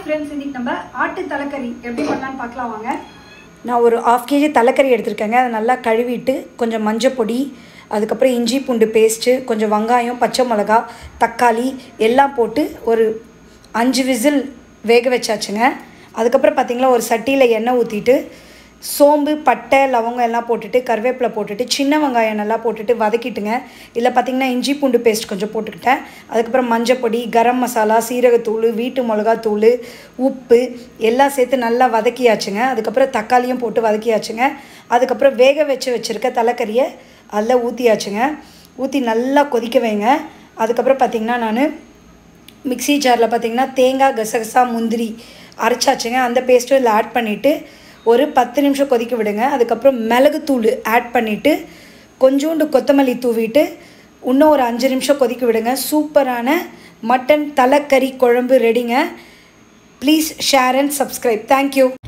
friends இன்னைக்கு நம்ம ஆட்டு தலைக்கறி எப்படி பண்ணலாம்னு பார்க்கலாம் வாங்க நான் ஒரு ஆஃப் கேஜி தலைக்கறி எடுத்திருக்கேங்க அதை நல்லா கழுவிட்டு கொஞ்சம் மஞ்சள் பொடி அதுக்கப்புறம் இஞ்சி பூண்டு பேஸ்ட்டு கொஞ்சம் வெங்காயம் பச்சை மிளகா தக்காளி எல்லாம் போட்டு ஒரு அஞ்சு விசில் வேக வச்சாச்சுங்க அதுக்கப்புறம் பார்த்திங்களா ஒரு சட்டியில் எண்ணெய் ஊற்றிட்டு சோம்பு பட்டை லவங்கம் எல்லாம் போட்டுட்டு கருவேப்பிலை போட்டுட்டு சின்ன வெங்காயம் நல்லா போட்டுட்டு வதக்கிட்டுங்க இதில் பார்த்திங்கன்னா இஞ்சி பூண்டு பேஸ்ட் கொஞ்சம் போட்டுக்கிட்டேன் அதுக்கப்புறம் மஞ்சள் பொடி கரம் மசாலா சீரகத்தூள் வீட்டு மிளகாத்தூள் உப்பு எல்லாம் சேர்த்து நல்லா வதக்கியாச்சுங்க அதுக்கப்புறம் தக்காளியும் போட்டு வதக்கியாச்சுங்க அதுக்கப்புறம் வேக வச்சு வச்சுருக்க தலைக்கறியை அதில் ஊற்றியாச்சுங்க ஊற்றி நல்லா கொதிக்க வைங்க அதுக்கப்புறம் பார்த்திங்கன்னா நான் மிக்ஸி ஜாரில் பார்த்தீங்கன்னா தேங்காய் கசகசா முந்திரி அரைச்சாச்சுங்க அந்த பேஸ்ட்டும் இதில் ஆட் பண்ணிவிட்டு ஒரு பத்து நிமிஷம் கொதிக்க விடுங்க அதுக்கப்புறம் மிளகுத்தூள் ஆட் பண்ணிவிட்டு கொஞ்சோண்டு கொத்தமல்லி தூவிட்டு இன்னும் ஒரு அஞ்சு நிமிஷம் கொதிக்க விடுங்க சூப்பரான மட்டன் தலைக்கறி குழம்பு ரெடிங்க please share and subscribe thank you